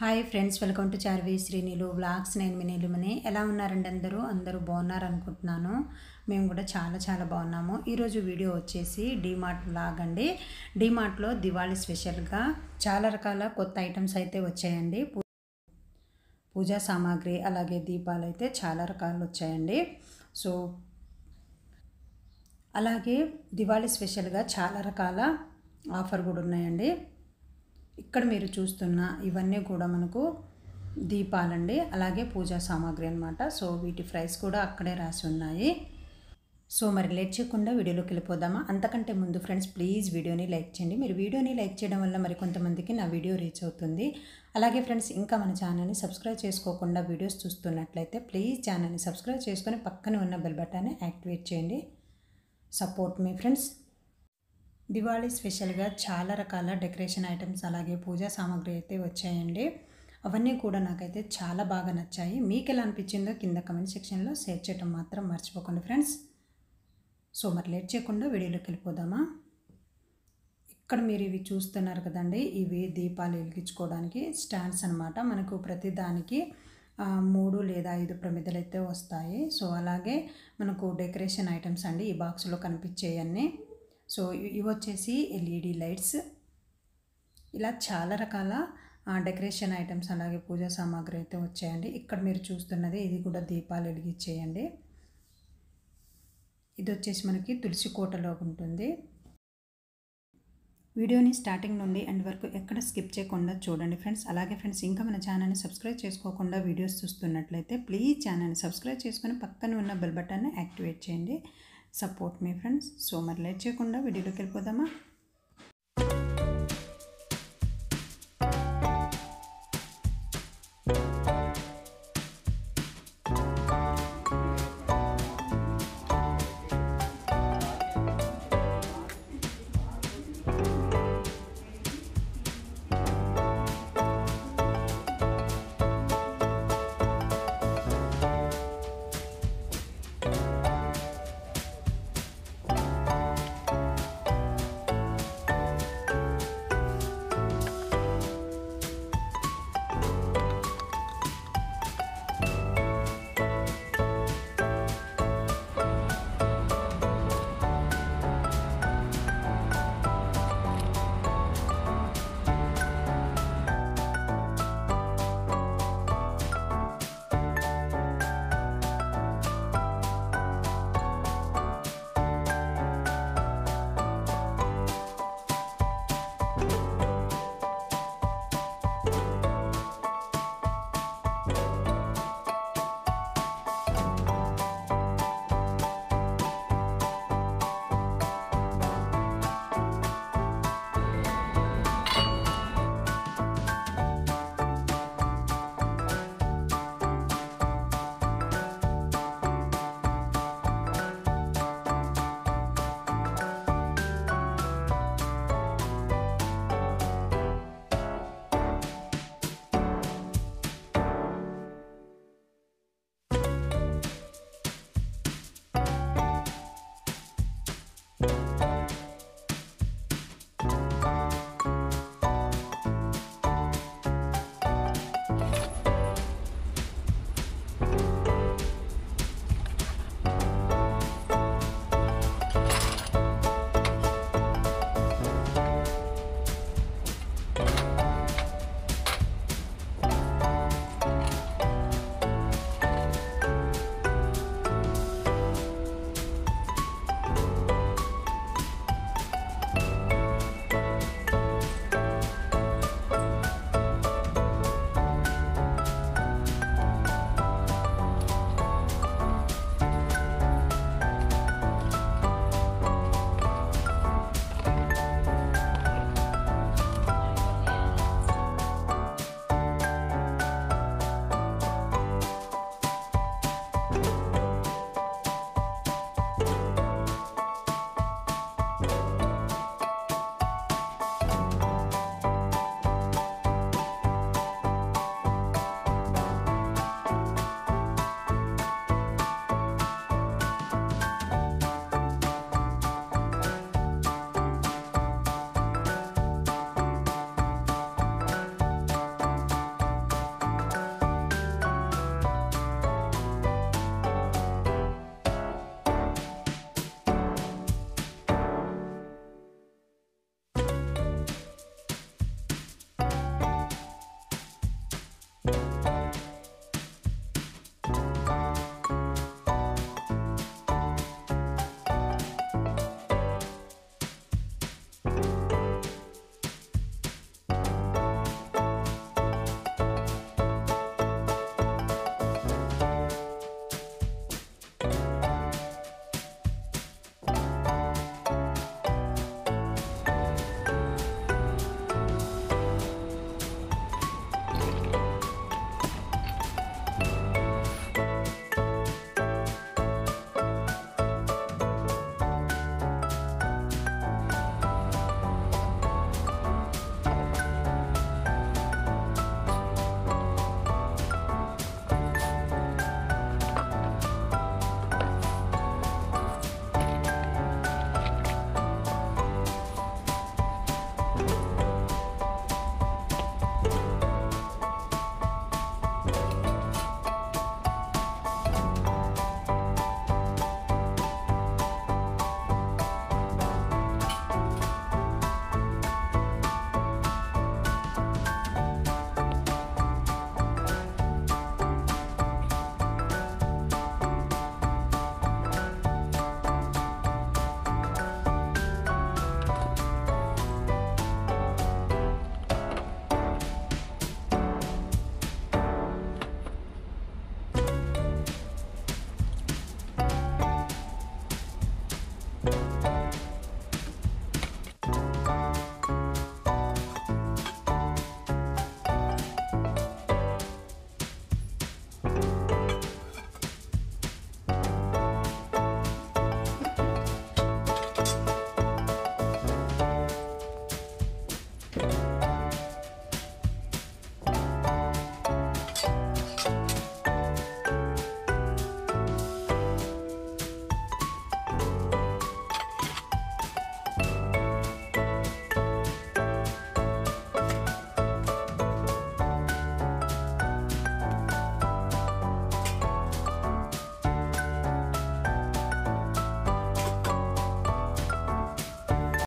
hi friends welcome to Charvi శ్రీనిలు vlogs నేను మీ నీలిమని ఎలా ఉన్నారండి అందరూ అందరూ బాగున్నారు అనుకుంటున్నాను మేము కూడా చాలా చాలా బాగున్నాము ఈరోజు వీడియో వచ్చేసి డీమార్ట్ వ్లాగ్ అండి డీమార్ట్లో దివాళీ స్పెషల్గా చాలా రకాల కొత్త ఐటమ్స్ అయితే వచ్చాయండి పూ- పూజా సామాగ్రి అలాగే దీపాలు అయితే చాలా రకాలు వచ్చాయండి సో అలాగే దివాళీ స్పెషల్గా చాలా రకాల ఆఫర్ కూడా ఉన్నాయండి ఇక్కడ మీరు చూస్తున్న ఇవన్నీ కూడా మనకు దీపాలండి అలాగే పూజా సామాగ్రి అనమాట సో వీటి ప్రైస్ కూడా అక్కడే రాసి ఉన్నాయి సో మరి లేట్ చేయకుండా వీడియోలోకి వెళ్ళిపోదామా అంతకంటే ముందు ఫ్రెండ్స్ ప్లీజ్ వీడియోని లైక్ చేయండి మీరు వీడియోని లైక్ చేయడం వల్ల మరి కొంతమందికి నా వీడియో రీచ్ అవుతుంది అలాగే ఫ్రెండ్స్ ఇంకా మన ఛానల్ని సబ్స్క్రైబ్ చేసుకోకుండా వీడియోస్ చూస్తున్నట్లయితే ప్లీజ్ ఛానల్ని సబ్స్క్రైబ్ చేసుకొని పక్కన ఉన్న బెల్ బటన్ని యాక్టివేట్ చేయండి సపోర్ట్ మీ ఫ్రెండ్స్ దివాళీ స్పెషల్గా చాలా రకాల డెకరేషన్ ఐటమ్స్ అలాగే పూజా సామాగ్రి అయితే వచ్చాయండి అవన్నీ కూడా నాకైతే చాలా బాగా నచ్చాయి మీకు ఎలా అనిపించిందో కింద కమెంట్ సెక్షన్లో షేర్ చేయడం మాత్రం మర్చిపోకండి ఫ్రెండ్స్ సో మరి లేట్ చేయకుండా వీడియోలోకి వెళ్ళిపోదామా ఇక్కడ మీరు ఇవి చూస్తున్నారు కదండి ఇవి దీపాలు వెలిగించుకోవడానికి స్టాండ్స్ అనమాట మనకు ప్రతి దానికి ఆ, మూడు లేదా ఐదు ప్రమిదలు అయితే వస్తాయి సో అలాగే మనకు డెకరేషన్ ఐటమ్స్ అండి ఈ బాక్స్లో కనిపించేవన్నీ సో ఇ- ఇవి వచ్చేసి ఎల్ఈడి లైట్స్ ఇలా చాలా రకాల ఆ, డెకరేషన్ ఐటమ్స్ అలాగే పూజా సామాగ్రి అయితే వచ్చాయండి ఇక్కడ మీరు చూస్తున్నది ఇది కూడా దీపాలు వెలిగించేయండి ఇది వచ్చేసి మనకి తులసి కోటలో ఉంటుంది వీడియోని స్టార్టింగ్ నుండి ఎండ్ వరకు ఎక్కడ స్కిప్ చేయకుండా చూడండి ఫ్రెండ్స్ అలాగే ఫ్రెండ్స్ ఇంకా మన ఛానల్ని సబ్స్క్రైబ్ చేసుకోకుండా వీడియోస్ చూస్తున్నట్లయితే ప్లీజ్ ఛానల్ని సబ్స్క్రైబ్ చేసుకొని పక్కన ఉన్న బెల్ బటన్ని యాక్టివేట్ చేయండి సపోర్ట్ మీ ఫ్రెండ్స్ సో మరి లేట్ చేయకుండా వీడియోలోకి వెళ్ళిపోదామా